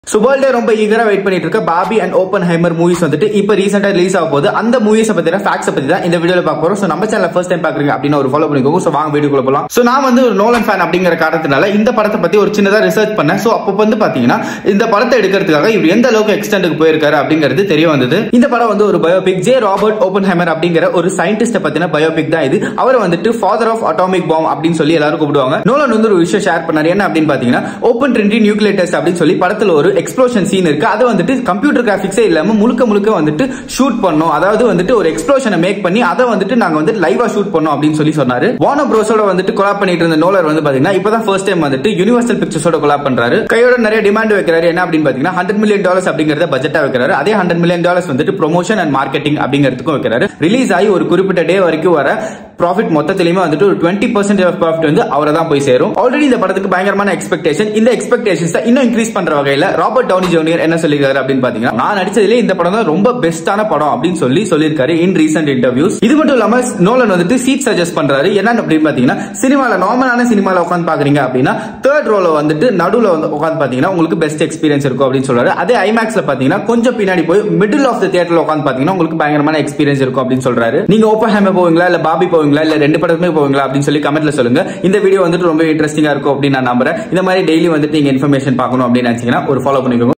so வேர்ல்டே ரொம்ப ஈகரா wait பண்ணிட்டு இருக்க பாபி அண்ட் ஓப்பன் ஹைமர் மூவிஸ் வந்துட்டு இப்போ ரீசெண்டா ரிலீஸ் ஆக போகுது அந்த மூவிஸ் பத்தின ஃபேக்ஸ் பத்தி தான் இந்த வீடியோல பார்க்க போறோம் ஸோ நம்ம சேனல் ஃபர்ஸ்ட் டைம் பாக்குறீங்க அப்படின்னு ஒரு ஃபாலோ பண்ணிக்கோங்க ஸோ வாங்க வீடியோக்குள்ள போலாம் ஸோ நான் வந்து ஒரு நோலன் ஃபேன் அப்படிங்கிற காரணத்தினால இந்த படத்தை பத்தி ஒரு சின்னதா ரிசர்ச் பண்ணேன் ஸோ அப்போ வந்து பாத்தீங்கன்னா இந்த படத்தை எடுக்கிறதுக்காக இவர் எந்த அளவுக்கு எக்ஸ்டெண்டுக்கு போயிருக்காரு அப்படிங்கிறது தெரிய வந்தது இந்த படம் வந்து ஒரு biopic J Robert Oppenheimer அப்படிங்கிற ஒரு சயின்டிஸ்ட பத்தின பயோபிக் தான் இது அவர் வந்துட்டு ஃபாதர் ஆஃப் அட்டாமிக் பாம் அப்படின்னு சொல்லி எல்லாரும் கூப்பிடுவாங்க நோலன் வந்து ஒரு விஷயம் ஷேர் பண்ணாரு என்ன அப்படின்னு பாத்தீங்கன்னா ஓப்பன் ட்ரினிட்டி நியூக்ளியர் டெஸ்ட் அப்படின்னு சொல்லி படத்துல ஒரு எக்ஸ்ப்ளோஷன் சீன் இருக்கு அது வந்துட்டு கம்ப்யூட்டர் கிராபிக்ஸே இல்லாம முழுக்க முழுக்க வந்துட்டு ஷூட் பண்ணோம் அதாவது வந்துட்டு ஒரு எக்ஸ்ப்ளோஷனை மேக் பண்ணி அதை வந்துட்டு நாங்க வந்து லைவா ஷூட் பண்ணோம் அப்படின்னு சொல்லி சொன்னாரு வார்னர் ப்ரோஸோட வந்துட்டு கொலாப் பண்ணிட்டு இருந்த நோலர் வந்து பாத்தீங்கன்னா இப்பதான் ஃபர்ஸ்ட் டைம் வந்துட்டு யூனிவர்சல் பிக்சர்ஸோட கொலாப் பண்றாரு கையோட நிறைய டிமாண்ட் வைக்கிறாரு என்ன அப்படின்னு பாத்தீங்கன்னா ஹண்ட்ரட் மில்லியன் டாலர்ஸ் அப்படிங்கறத பட்ஜெட்டா வைக்கிறாரு அதே ஹண்ட்ரட் மில்லியன் டாலர்ஸ் வந்துட்டு ப்ரொமோஷன் அண்ட் மார்க்கெட்டிங் அப்படிங்கிறதுக்கும் வைக்கிறாரு ரிலீஸ் ஆகி ஒரு குறிப்பிட்ட டே வரைக்கும் வர ப்ராஃபிட் மொத்தத்திலுமே வந்துட்டு ஒரு டுவெண்ட்டி பர்சன்ட் ஆஃப் ப்ராஃபிட் வந்து அவரை தான் போய் சேரும் ஆல்ரெடி இந்த படத்துக்கு பயங்கரமான எக்ஸ்பெக்டேஷன் இந்த எக்ஸ்பெக்டேஷன்ஸ் இன்னும் இன்க்ரீஸ் பண்ற வகையில ராபர்ட் டவுனி ஜூனியர் என்ன சொல்லியிருக்காரு அப்படின்னு பாத்தீங்கன்னா நான் நடிச்சதுல இந்த படம் தான் ரொம்ப பெஸ்டான படம் அப்படின்னு சொல்லி சொல்லியிருக்காரு இன் ரீசெண்ட் இன்டர்வியூஸ் இது மட்டும் இல்லாம நோலன் வந்துட்டு சீட் சஜஸ்ட் பண்றாரு என்னன்னு அப்படின்னு பாத்தீங்கன்னா சினிமால நார்மலான சினிமால உட்காந்து பாக்குறீங்க அப்படின்னா தேர்ட் ரோல வந்துட்டு நடுவுல வந்து உட்காந்து பாத்தீங்கன்னா உங்களுக்கு பெஸ்ட் எக்ஸ்பீரியன்ஸ் இருக்கும் அப்படின்னு சொல்றாரு அதே ஐமேக்ஸ்ல பாத்தீங்கன்னா கொஞ்சம் பின்னாடி போய் மிடில் ஆஃப் த தியேட்டர்ல உட்காந்து பாத்தீங்கன்னா உங்களுக்கு பயங்கரமான எக்ஸ்பீரியன்ஸ் இருக்கும் அப்படின்னு சொல்றாரு நீங்க ஓப்பன் ஹேமே போவீங்களா இல்ல பாபி போவீங்களா இல்ல ரெண்டு படத்துமே போவீங்களா அப்படின்னு சொல்லி கமெண்ட்ல சொல்லுங்க இந்த வீடியோ வந்துட்டு ரொம்ப இன்ட்ரெஸ்டிங்கா இருக்கும் அப்படின்னு நான் நம்புறேன் இந்த மாதிரி டெய்லி வந்துட்டு நீங்க இன்ஃபர்மேஷன் பார்க்கணும் அப்படின்னு நினைச்சீங்கன்னா ஒரு ஃபாலோ பண்ணிக்கோங்க